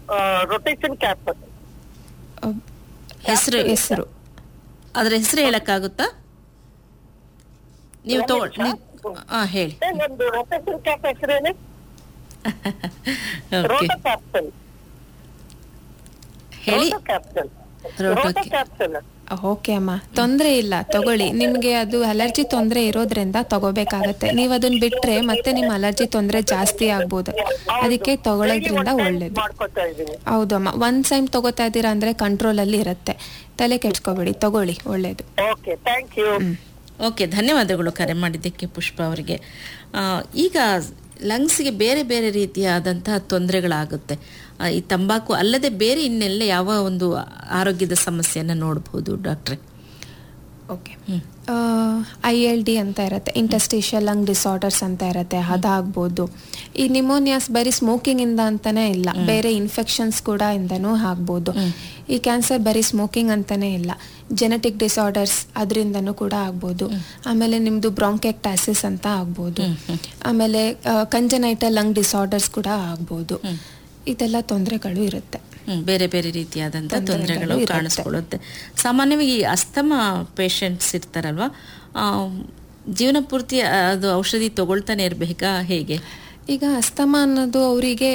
Rotation cap ಹೆಸರು ಹೆಸರು ಅದ್ರ ಹೆಸರು ಹೇಳಕ್ಕಾಗುತ್ತಾ ನೀವು ತಗೊ ಹಾ ಹೇಳಿ ಒಂದು ರೊಟೇಷನ್ ಕ್ಯಾಪ್ ಹೆಸರೇನೆ ಓಕೆ ರೋಟೋ ಕ್ಯಾಪ್ಸಲ್ ಹೇಳಿ roto capsule roto roto capsule okay ಅಮ್ಮ ತೊಂದರೆ ಇಲ್ಲ ತಗೊಳ್ಳಿ ನಿಮ್ಗೆ ಅದು ಅಲರ್ಜಿ ತೊಂದರೆ ಇರೋದ್ರಿಂದ ತಗೋಬೇಕಾಗತ್ತೆ ನೀವು ಅದನ್ನ ಬಿಟ್ರೆ ಮತ್ತೆ ನಿಮ್ಮ ಅಲರ್ಜಿ ತೊಂದರೆ ಜಾಸ್ತಿ ಆಗ್ಬೋದು ಅದಕ್ಕೆ ತಗೊಳ್ಳೋದ್ರಿಂದ ಒಳ್ಳೇದು ಮಾಡ್ಕೊತಾ ಇದೀನಿ ಹೌದಮ್ಮ ಒಂದ್ ಟೈಮ್ ತಗೋತಾ ಇದ್ದೀರಾ ಅಂದ್ರೆ ಕಂಟ್ರೋಲ್ ಅಲ್ಲಿ ಇರುತ್ತೆ ತಲೆ ಕೆಡ್ಸ್ಕೊಬೇಡಿ ತಗೊಳ್ಳಿ ಒಳ್ಳೇದು ಓಕೆ ಥ್ಯಾಂಕ್ ಯು ಓಕೆ ಧನ್ಯವಾದಗಳು ಕರೆ ಮಾಡಿದ್ದಕ್ಕೆ ಪುಷ್ಪ ಅವರಿಗೆ ಆ, ಈಗ ಲಂಗ್ಸ್ಗೆ ಬೇರೆ ಬೇರೆ ರೀತಿಯಾದಂತಹ ತೊಂದರೆಗಳಾಗುತ್ತೆ ಆ, ಈ ತಂಬಾಕು ಅಲ್ಲದೆ ಬೇರೆ ಇನ್ನೆಲ್ಲ ಯಾವ ಒಂದು ಆರೋಗ್ಯದ ಸಮಸ್ಯೆಯನ್ನು ನೋಡಬಹುದು ಡಾಕ್ಟ್ರೆ ಓಕೆ ಐ ಎಲ್ ಡಿ ಅಂತ ಇರುತ್ತೆ ಇಂಟಸ್ಟಿಷಿಯಲ್ ಲಂಗ್ ಡಿಸಾರ್ಡರ್ಸ್ ಅಂತ ಇರುತ್ತೆ ಅದಾಗ್ಬೋದು ಈ ನಿಮೋನಿಯಾಸ್ ಬರೀ ಸ್ಮೋಕಿಂಗ್ ಇಂದ ಅಂತಾನೆ ಇಲ್ಲ ಬೇರೆ ಇನ್ಫೆಕ್ಷನ್ಸ್ ಕೂಡ ಇಂದನೂ ಆಗ್ಬೋದು ಈ ಕ್ಯಾನ್ಸರ್ ಬರೀ ಸ್ಮೋಕಿಂಗ್ ಅಂತಾನೆ ಇಲ್ಲ ಜೆನೆಟಿಕ್ ಡಿಸಾರ್ಡರ್ಸ್ ಅದರಿಂದನೂ ಕೂಡ ಆಗ್ಬೋದು ಆಮೇಲೆ ನಿಮ್ದು ಬ್ರಾಂಕೆಕ್ಟಾಸಿಸ್ ಅಂತ ಆಗ್ಬೋದು ಆಮೇಲೆ ಕಂಜನೈಟಲ್ ಲಂಗ್ ಡಿಸಾರ್ಡರ್ಸ್ ಕೂಡ ಆಗ್ಬೋದು ಇದೆಲ್ಲ ತೊಂದರೆಗಳು ಇರುತ್ತೆ ಹ್ಮ್, ಬೇರೆ ಬೇರೆ ರೀತಿಯಾದಂಥ ತೊಂದರೆಗಳು ತೊಂದರೆಗಳು ಇರುತ್ತೆ. ಕಾಣಿಸ್ಕೊಳ್ಳುತ್ತೆ ಸಾಮಾನ್ಯವಾಗಿ ಈ ಅಸ್ತಮ ಪೇಷಂಟ್ಸ್ ಇರ್ತಾರಲ್ವಾ ಆ, ಜೀವನ ಪೂರ್ತಿ ಅದು ಔಷಧಿ ತಗೊಳ್ತಾನೆ ಇರಬೇಕಾ ಹೇಗೆ ಈಗ ಅಸ್ತಮ ಅನ್ನೋದು ಅವರಿಗೆ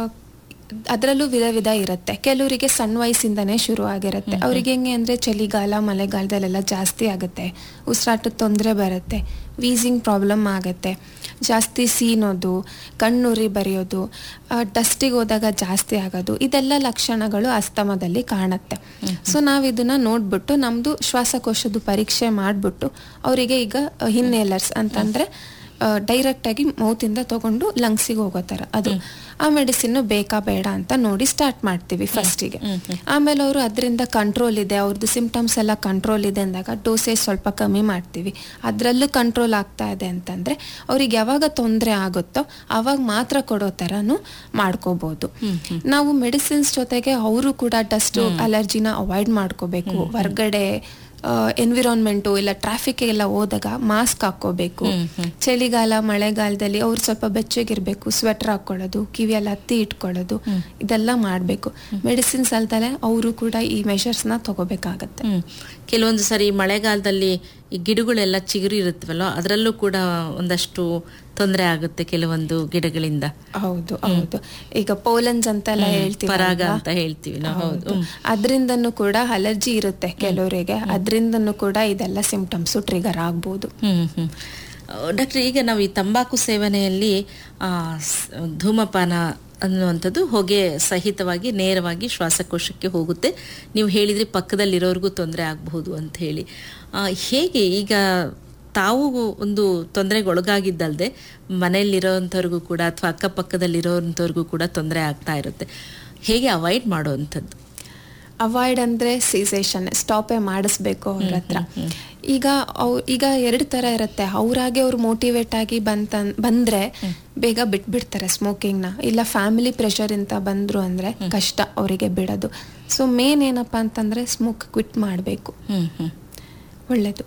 ಅದರಲ್ಲೂ ವಿಧ ವಿಧ ಇರುತ್ತೆ ಕೆಲವರಿಗೆ ಸಣ್ಣ ವಯಸ್ಸಿಂದನೇ ಶುರು ಆಗಿರುತ್ತೆ ಅವ್ರಿಗೆ ಹೆಂಗೆ ಅಂದ್ರೆ ಚಳಿಗಾಲ ಮಳೆಗಾಲದಲ್ಲೆಲ್ಲ ಜಾಸ್ತಿ ಆಗುತ್ತೆ ಉಸಿರಾಟದ ತೊಂದರೆ ಬರುತ್ತೆ ವೀಸಿಂಗ್ ಪ್ರಾಬ್ಲಮ್ ಆಗುತ್ತೆ ಜಾಸ್ತಿ ಸೀನೋದು ಕಣ್ಣುರಿ ಬರೆಯೋದು ಡಸ್ಟಿಗೆ ಹೋದಾಗ ಜಾಸ್ತಿ ಆಗೋದು ಇದೆಲ್ಲ ಲಕ್ಷಣಗಳು ಅಸ್ತಮದಲ್ಲಿ ಕಾಣುತ್ತೆ ಸೊ ನಾವು ಇದನ್ನ ನೋಡ್ಬಿಟ್ಟು ನಮ್ದು ಶ್ವಾಸಕೋಶದ ಪರೀಕ್ಷೆ ಮಾಡಿಬಿಟ್ಟು ಅವರಿಗೆ ಈಗ ಹಿನ್ನೇಲರ್ಸ್ ಅಂತಂದ್ರೆ ಡೈರೆಕ್ಟ್ ಆಗಿ ಮೌತಿಂದ ತಗೊಂಡು ಲಂಗ್ಸಿಗೆ ಹೋಗೋ ಥರ ಅದು ಆ ಮೆಡಿಸಿನ್ ಬೇಕಾ ಬೇಡ ಅಂತ ನೋಡಿ ಸ್ಟಾರ್ಟ್ ಮಾಡ್ತೀವಿ ಫಸ್ಟಿಗೆ ಆಮೇಲೆ ಅವರು ಅದರಿಂದ ಕಂಟ್ರೋಲ್ ಇದೆ ಅವ್ರದ್ದು ಸಿಂಪ್ಟಮ್ಸ್ ಎಲ್ಲ ಕಂಟ್ರೋಲ್ ಇದೆ ಅಂದಾಗ ಡೋಸೇಜ್ ಸ್ವಲ್ಪ ಕಮ್ಮಿ ಮಾಡ್ತೀವಿ ಅದರಲ್ಲೂ ಕಂಟ್ರೋಲ್ ಆಗ್ತಾ ಇದೆ ಅಂತಂದ್ರೆ ಅವ್ರಿಗೆ ಯಾವಾಗ ತೊಂದರೆ ಆಗುತ್ತೋ ಅವಾಗ ಮಾತ್ರ ಕೊಡೋ ಥರನೂ ಮಾಡ್ಕೋಬಹುದು ನಾವು ಮೆಡಿಸಿನ್ಸ್ ಜೊತೆಗೆ ಅವರು ಕೂಡ ಡಸ್ಟ್ ಅಲರ್ಜಿನ ಅವಾಯ್ಡ್ ಮಾಡ್ಕೋಬೇಕು ಹೊರ್ಗಡೆ ಎನ್ವಿರಾನ್ಮೆಂಟು ಇಲ್ಲ ಟ್ರಾಫಿಕ್ ಎಲ್ಲ ಹೋದಾಗ ಮಾಸ್ಕ್ ಹಾಕೋಬೇಕು ಚಳಿಗಾಲ ಮಳೆಗಾಲದಲ್ಲಿ ಅವ್ರು ಸ್ವಲ್ಪ ಬೆಚ್ಚಗಿರ್ಬೇಕು ಸ್ವೆಟರ್ ಹಾಕೊಳ್ಳೋದು ಕಿವಿಯಲ್ಲಿ ಹತ್ತಿ ಇಟ್ಕೊಳ್ಳೋದು ಇದೆಲ್ಲ ಮಾಡಬೇಕು ಮೆಡಿಸಿನ್ಸ್ ಅಲ್ದಲೆ ಅವರು ಕೂಡ ಈ ಮೆಷರ್ಸ್ನ ತಗೋಬೇಕಾಗತ್ತೆ ಹ್ಮ್. ಕೆಲವೊಂದು ಸರಿ ಮಳೆಗಾಲದಲ್ಲಿ ಈ ಗಿಡಗಳೆಲ್ಲ ಚಿಗುರು ಇರುತ್ತವಲ್ಲ ಅದರಲ್ಲೂ ಕೂಡ ಒಂದಷ್ಟು ತೊಂದರೆ ಆಗುತ್ತೆ ಕೆಲವೊಂದು ಗಿಡಗಳಿಂದ ಹೌದು ಹೌದು ಈಗ ಪೋಲನ್ಸ್ ಅಂತೆಲ್ಲ ಹೇಳ್ತೀವಿ ಪರಾಗ ಅಲ್ವಾ? ಅಂತ ಹೇಳ್ತೀವಿ ನಾವು ಹೌದು ಹೌದು. ಅದ್ರಿಂದನೂ ಕೂಡ ಅಲರ್ಜಿ ಇರುತ್ತೆ ಕೆಲವರಿಗೆ ಅದ್ರಿಂದನೂ ಕೂಡ ಇದೆಲ್ಲ ಸಿಂಪ್ಟಮ್ಸ್ ಟ್ರಿಗರ್ ಆಗ್ಬೋದು ಹ್ಮ್ ಹ್ಮ್ ಡಾಕ್ಟರ್ ಈಗ ನಾವು ಈ ತಂಬಾಕು ಸೇವನೆಯಲ್ಲಿ ಆ, ಸ್- ಧೂಮಪಾನ ಅನ್ನುವಂಥದ್ದು ಹೊಗೆ ಸಹಿತವಾಗಿ ನೇರವಾಗಿ ಶ್ವಾಸಕೋಶಕ್ಕೆ ಹೋಗುತ್ತೆ ನೀವು ಹೇಳಿದ್ರಿ ಪಕ್ಕದಲ್ಲಿರೋರ್ಗೂ ತೊಂದರೆ ಆಗಬಹುದು ಅಂತ ಹೇಳಿ ಆ, ಹೇಗೆ ಈಗ ತಾವು ಒಂದು ತೊಂದರೆಗೆ ಒಳಗಾಗಿದ್ದಲ್ದೆ ಮನೆಯಲ್ಲಿರೋವಂಥವ್ರಿಗೂ ಕೂಡ ಅಥವಾ ಅಕ್ಕಪಕ್ಕದಲ್ಲಿರೋವಂಥವ್ರಿಗೂ ಕೂಡ ತೊಂದರೆ ಆಗ್ತಾ ಇರುತ್ತೆ ಹೇಗೆ ಅವಾಯ್ಡ್ ಮಾಡುವಂಥದ್ದು ಅವಾಯ್ಡ್ ಅಂದ್ರೆ ಸೀಸೇಷನ್ ಸ್ಟಾಪೇ ಮಾಡಿಸ್ಬೇಕು ಅವ್ರ ಹತ್ರ ಈಗ ಅವ್ ಈಗ ಎರಡು ತರ ಇರುತ್ತೆ ಅವ್ರಾಗೆ ಅವ್ರು ಮೋಟಿವೇಟ್ ಆಗಿ ಬಂತ ಬಂದ್ರೆ ಬೇಗ ಬಿಟ್ಬಿಡ್ತಾರೆ ಸ್ಮೋಕಿಂಗ್ ನ ಇಲ್ಲ ಫ್ಯಾಮಿಲಿ ಪ್ರೆಷರ್ ಇಂತ ಬಂದ್ರು ಅಂದ್ರೆ ಕಷ್ಟ ಅವರಿಗೆ ಬಿಡೋದು ಸೊ ಮೇನ್ ಏನಪ್ಪಾ ಅಂತಂದ್ರೆ ಸ್ಮೋಕ್ ಕ್ವಿಟ್ ಮಾಡಬೇಕು ಹ್ಮ್ ಹ್ಮ್ ಒಳ್ಳೇದು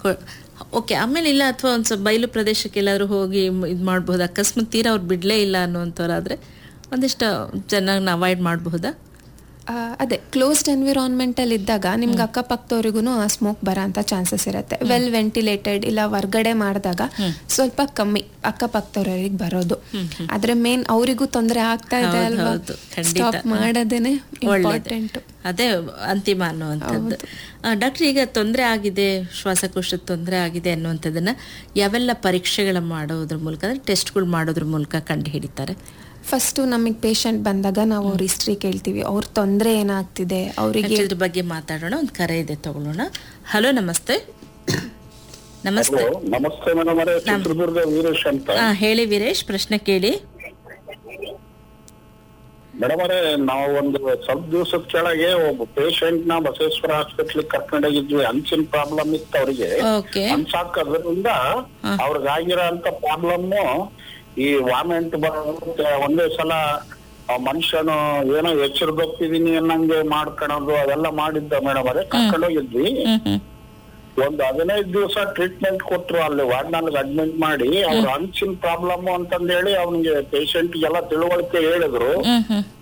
ಓಕೆ ಆಮೇಲೆ ಇಲ್ಲ ಅಥವಾ ಒಂದು ಸ್ವಲ್ಪ ಬಯಲು ಪ್ರದೇಶಕ್ಕೆ ಎಲ್ಲಾದ್ರೂ ಹೋಗಿ ಇದು ಮಾಡ್ಬೋದು ಅಕಸ್ಮಾತ್ ತೀರಾ ಅವ್ರು ಬಿಡಲೇ ಇಲ್ಲ ಅನ್ನುವಂಥವ್ರಾದ್ರೆ ಒಂದಿಷ್ಟು ಚೆನ್ನಾಗಿ ಅವಾಯ್ಡ್ ಮಾಡಬಹುದಾ ಆ, ಅದೇ ಕ್ಲೋಸ್ಡ್ ಎನ್ವಿರಾನ್ಮೆಂಟ್ ಅಲ್ಲಿ ಇದ್ದಾಗ ನಿಮ್ಗೆ ಅಕ್ಕಪಕ್ಕದವ್ರಿಗೂ ಆ ಸ್ಮೋಕ್ ಬರೋಂಥ ಚಾನ್ಸಸ್ ಇರುತ್ತೆ ವೆಲ್ ವೆಂಟಿಲೇಟೆಡ್ ಇಲ್ಲ ಹೊರ್ಗಡೆ ಮಾಡಿದಾಗ ಸ್ವಲ್ಪ ಕಮ್ಮಿ ಅಕ್ಕಪಕ್ಕದವ್ರಿಗೆ ಬರೋದು ಆದ್ರೆ ಮೇನ್ ಅವರಿಗೂ ತೊಂದರೆ ಆಗ್ತಾ ಇದೆ ಹೌದು, ಅಲ್ವಾ ಹೌದು, ಖಂಡಿತ. ಸ್ಟಾಪ್ ಮಾಡೋದೇನೆ ಇಂಪಾರ್ಟೆಂಟ್ ಅದೇ ಅಂತಿಮ ಅನ್ನುವಂಥದ್ದು ಡಾಕ್ಟರ್ ಈಗ ತೊಂದರೆ ಆಗಿದೆ ಶ್ವಾಸಕೋಶದ ತೊಂದರೆ ಆಗಿದೆ ಅನ್ನುವಂಥದ್ದನ್ನ ಯಾವೆಲ್ಲ ಪರೀಕ್ಷೆಗಳ ಮಾಡೋದ್ರ ಮೂಲಕ ಅಂದ್ರೆ ಟೆಸ್ಟ್ಗಳು ಮಾಡೋದ್ರ ಮೂಲಕ ಕಂಡು ಹಿಡಿತಾರೆ ಫಸ್ಟ್ ನಮಗೆ ಪೇಷಂಟ್ ಬಂದಾಗ ನಾವು ಅವ್ರ ಹಿಸ್ಟ್ರಿ ಕೇಳ್ತೀವಿ ಅವ್ರ ತೊಂದರೆ ಏನಾಗ್ತಿದೆ ಅವರಿಗೆ ಇದ್ರ ಬಗ್ಗೆ ಮಾತಾಡೋಣ ಒಂದು ಕರೆ ಇದೆ ತಗೊಳ್ಳೋಣ ಹಲೋ ನಮಸ್ತೆ ನಮಸ್ತೆ ಹಲೋ ನಮಸ್ತೆ ಮೇಡಮ್ ಅವರೇ ಚಿತ್ರದುರ್ಗ ವೀರೇಶ್ ಅಂತ ಹಾ ಹೇಳಿ ವೀರೇಶ್ ಪ್ರಶ್ನೆ ಕೇಳಿ ಮೇಡಮ್ ಅವರೇ ನಾವು ಒಂದು ಸ್ವಲ್ಪ ದಿವಸದ ಕೆಳಗೆ ಒಬ್ಬ ಪೇಷಂಟ್ ನ ಬಸವೇಶ್ವರ ಹಾಸ್ಪಿಟ್ಲ್ ಕರ್ಕೊಂಡೋಗಿದ್ವಿ ಹಂಚಿನ ಪ್ರಾಬ್ಲಮ್ ಇತ್ತು ಅವ್ರಿಗೆ ಓಕೆ ಹಂಚಾಕೋದ್ರಿಂದ ಅವ್ರಿಗಾಗಿರೋ ಅಂತ ಪ್ರಾಬ್ಲಮ್ ಈ ವಾಮೆಂಟ್ ಬರೋದು ಒಂದೇ ಸಲ ಆ ಮನುಷ್ಯನು ಏನೋ ಎಚ್ಚರಗೊಪ್ಪಿದೀನಿ ಅನ್ನಂಗೆ ಮಾಡ್ಕೊಳೋದು ಅದೆಲ್ಲ ಮಾಡಿದ್ದ ಮೇಡಮ್ ಅವರೇ ಕರ್ಕೊಂಡೋಗಿದ್ವಿ ಹ್ಮ್ ಹ್ಮ್ ಒಂದು ಹದಿನೈದು ದಿವಸ ಟ್ರೀಟ್ಮೆಂಟ್ ಕೊಟ್ರು ಅಲ್ಲಿ ವಾರ್ಡ್ನಲ್ಲಿ ಅಡ್ಮಿಟ್ ಮಾಡಿ ಅವ್ರ ಹಂಚಿನ ಪ್ರಾಬ್ಲಮ್ ಅಂತಂದ್ ಹೇಳಿ ಅವ್ನಿಗೆ ಪೇಷಂಟ್ ಎಲ್ಲ ತಿಳುವಳಿಕೆ ಹೇಳಿದ್ರು ಹ್ಮ್ ಹ್ಮ್